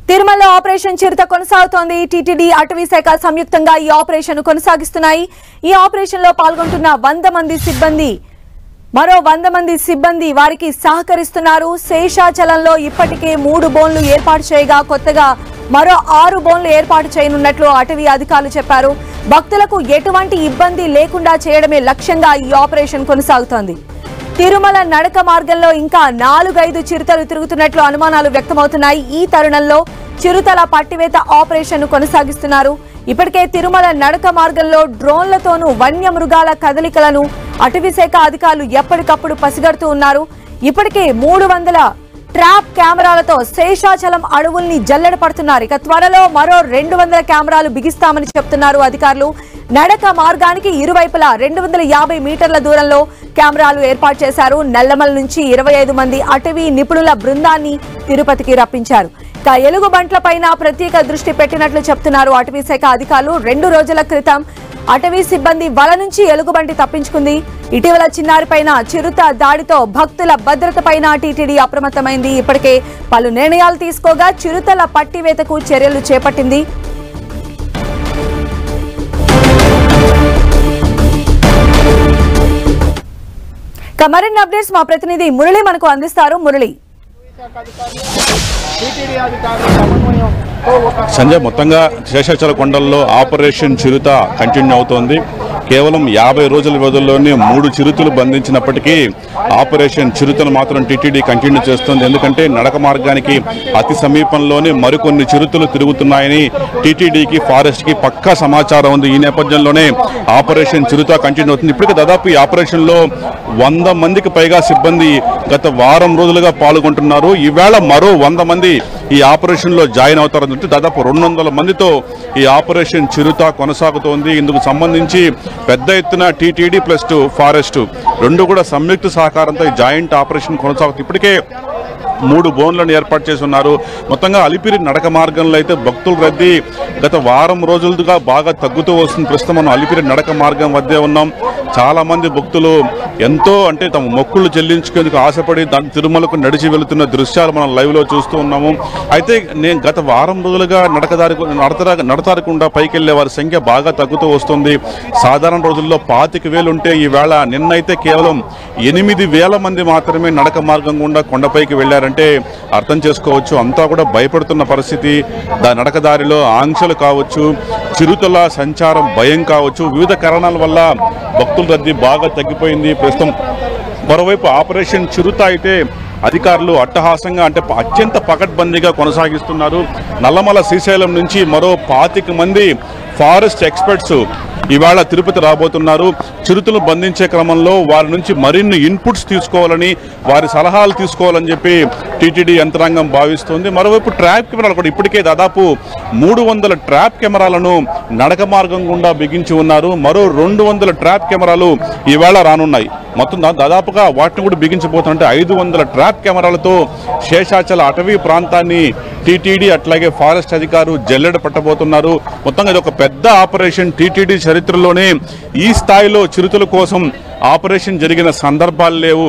తిరుమలలో ఆపరేషన్ చిరుత కొనసాగుతోంది టీటీడీ అటవీ శాఖ సంయుక్తంగా ఈ ఆపరేషన్ కొనసాగిస్తున్నాయి ఈ ఆపరేషన్ లో పాల్గొంటున్న వంద మంది సిబ్బంది మరో వంద మంది సిబ్బంది వారికి సహకరిస్తున్నారు శేషాచలంలో ఇప్పటికే మూడు బోన్లు ఏర్పాటు చేయగా కొత్తగా మరో ఆరు బోన్లు ఏర్పాటు చేయనున్నట్లు అటవీ అధికారులు చెప్పారు భక్తులకు ఎటువంటి ఇబ్బంది లేకుండా చేయడమే లక్ష్యంగా ఈ ఆపరేషన్ కొనసాగుతోంది తిరుమల నడక మార్గంలో ఇంకా నాలుగైదు చిరుతలు తిరుగుతున్నట్లు అనుమానాలు వ్యక్తమవుతున్నాయి ఈ తరుణంలో చిరుతల పట్టివేత ఆపరేషన్ కొనసాగిస్తున్నారు ఇప్పటికే తిరుమల నడక మార్గంలో డ్రోన్లతోనూ వన్యమృగాల కదలికలను అటవీశాఖ అధికారులు ఎప్పటికప్పుడు పసిగడుతూ ఉన్నారు ఇప్పటికే మూడు వందల ట్రాప్ కెమెరాలతో శేషాచలం అడవుల్ని జల్లెడ పడుతున్నారు ఇక త్వరలో మరో రెండు వందల కెమెరాలు బిగిస్తామని చెప్తున్నారు అధికారులు నడక మార్గానికి ఇరువైపులా రెండు వందల యాభై మీటర్ల దూరంలో కెమెరాలు ఏర్పాటు చేశారు నల్లమల నుంచి ఇరవై ఐదు మంది అటవీ నిపుణుల బృందాన్ని తిరుపతికి రప్పించారు ఇక ఎలుగుబంట్ల పైన ప్రత్యేక దృష్టి పెట్టినట్లు చెప్తున్నారు అటవీ శాఖ అధికారులు రెండు రోజుల క్రితం అటవీ సిబ్బంది వల నుంచి ఎలుగుబంటి తప్పించుకుంది ఇటీవల చిన్నారిపైన చిరుత దాడితో భక్తుల భద్రత పైన టీటీడీ అప్రమత్తమైంది ఇప్పటికే పలు నిర్ణయాలు తీసుకోగా చిరుతల పట్టివేతకు చర్యలు చేపట్టింది ఇక మరిన్ని అప్డేట్స్ మా ప్రతినిధి మురళి మనకు అందిస్తారు మురళి టీటీడీ అధికారుల సమన్వయంతో ఒక సంజయ్ మొత్తంగా శేషాచల కొండల్లో ఆపరేషన్ చిరుత కంటిన్యూ అవుతోంది కేవలం యాభై రోజుల వ్యవధిలోనే మూడు చిరుతలు బంధించినప్పటికీ ఆపరేషన్ చిరుతను మాత్రం టీటీడీ కంటిన్యూ చేస్తోంది ఎందుకంటే నడక మార్గానికి అతి సమీపంలోనే మరికొన్ని చిరుతలు తిరుగుతున్నాయని టీటీడీకి ఫారెస్ట్ కి పక్కా సమాచారం ఉంది ఈ నేపథ్యంలోనే ఆపరేషన్ చిరుత కంటిన్యూ అవుతుంది ఇప్పటికే దాదాపు ఈ ఆపరేషన్లో వంద మందికి పైగా సిబ్బంది గత వారం రోజులుగా పాల్గొంటున్నారు ఈవేళ మరో వంద మంది ఈ ఆపరేషన్ లో జాయిన్ అవుతారంటే దాదాపు రెండు వందల మందితో ఈ ఆపరేషన్ చిరుత కొనసాగుతోంది ఇందుకు సంబంధించి పెద్ద ఎత్తున టీటీడీ ప్లస్ టు ఫారెస్ట్ రెండు కూడా సంయుక్త సహకారంతో ఈ జాయింట్ ఆపరేషన్ కొనసాగుతుంది ఇప్పటికే మూడు బోన్లను ఏర్పాటు చేసి ఉన్నారు మొత్తంగా అలిపిరి నడక మార్గంలో అయితే భక్తుల రద్దీ గత వారం రోజులుగా బాగా తగ్గుతూ వస్తుంది ప్రస్తుతం మనం అలిపిరి నడక మార్గం వద్దే ఉన్నాం చాలా మంది భక్తులు ఎంతో అంటే తమ మొక్కులు చెల్లించుకునేందుకు ఆశపడి దాని తిరుమలకు నడిచి వెళుతున్న దృశ్యాలు మనం లైవ్ లో చూస్తూ ఉన్నాము అయితే నేను గత వారం రోజులుగా నడకదారి నడతరా నడతారకుండా పైకి వెళ్లే వారి సంఖ్య బాగా తగ్గుతూ వస్తుంది సాధారణ రోజుల్లో పాతిక వేలు ఉంటే ఈవేళ నిన్నైతే కేవలం ఎనిమిది వేల మంది మాత్రమే నడక మార్గం గుండా కొండపైకి వెళ్లారంటే అర్థం చేసుకోవచ్చు అంతా కూడా భయపడుతున్న పరిస్థితి దా నడకదారిలో ఆంక్షలు కావచ్చు చిరుతల సంచారం భయం కావచ్చు వివిధ కారణాల వల్ల భక్తుల రద్దీ బాగా తగ్గిపోయింది ప్రస్తుతం మరోవైపు ఆపరేషన్ చిరుత అయితే అధికారులు అట్టహాసంగా అంటే ప- అత్యంత పకడ్బందీగా కొనసాగిస్తున్నారు నల్లమల శ్రీశైలం నుంచి మరో పాతిక మంది ఫారెస్ట్ ఎక్స్పర్ట్స్ ఇవాళ తిరుపతి రాబోతున్నారు చిరుతలు బంధించే క్రమంలో వారి నుంచి మరిన్ని ఇన్పుట్స్ తీసుకోవాలని వారి సలహాలు తీసుకోవాలని చెప్పి టీటీడీ యంత్రాంగం భావిస్తుంది మరోవైపు ట్రాప్ కెమెరాలు కూడా ఇప్పటికే దాదాపు మూడు వందల ట్రాప్ కెమెరాలను నడక మార్గం గుండా బిగించి ఉన్నారు మరో రెండు వందల ట్రాప్ కెమెరాలు ఈవేళ రానున్నాయి మొత్తం దా- దాదాపుగా వాటిని కూడా బిగించబోతుంటే ఐదు వందల ట్రాప్ కెమెరాలతో శేషాచల అటవీ ప్రాంతాన్ని టీటీడీ అట్లాగే ఫారెస్ట్ అధికారులు జల్లెడ పట్టబోతున్నారు మొత్తంగా ఇది ఒక పెద్ద ఆపరేషన్ టీటీడీ చరిత్రలోనే ఈ స్థాయిలో చిరుతల కోసం ఆపరేషన్ జరిగిన సందర్భాలు లేవు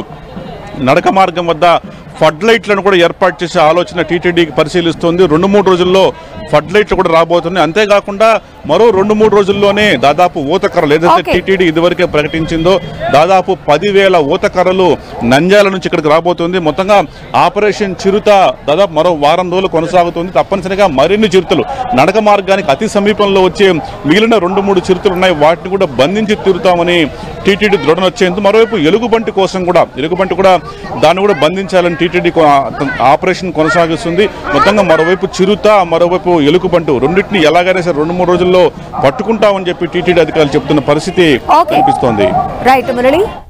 నడక మార్గం వద్ద ఫడ్ లైట్లను కూడా ఏర్పాటు చేసే ఆలోచన టీటీడీకి పరిశీలిస్తోంది రెండు మూడు రోజుల్లో ఫడ్ లైట్లు కూడా రాబోతున్నాయి అంతేకాకుండా మరో రెండు మూడు రోజుల్లోనే దాదాపు ఊతకర్రలు ఏదైతే Okay. టీటీడీ ఇదివరకే ప్రకటించిందో దాదాపు పదివేల ఊతకర్రలు నంద్యాల నుంచి ఇక్కడికి రాబోతుంది మొత్తంగా ఆపరేషన్ చిరుత దాదాపు మరో వారం రోజులు కొనసాగుతుంది తప్పనిసరిగా మరిన్ని చిరుతలు నడక మార్గానికి అతి సమీపంలో వచ్చే మిగిలిన రెండు మూడు చిరుతలు ఉన్నాయి వాటిని కూడా బంధించి తీరుతామని టీటీడీ దృఢ వచ్చేందుకు మరోవైపు ఎలుగుబంటి కోసం కూడా ఎలుగుబంటి కూడా దాన్ని కూడా బంధించాలని టీటీడీ కొ- ఆపరేషన్ కొనసాగిస్తుంది మొత్తంగా మరోవైపు చిరుత మరోవైపు ఎలుగుబంటు రెండింటిని ఎలాగైనా సరే రెండు మూడు రోజుల్లో పట్టుకుంటామని చెప్పి టీటీడీ అధికారులు చెప్తున్న పరిస్థితి Okay. కనిపిస్తోంది రైట్ మురళి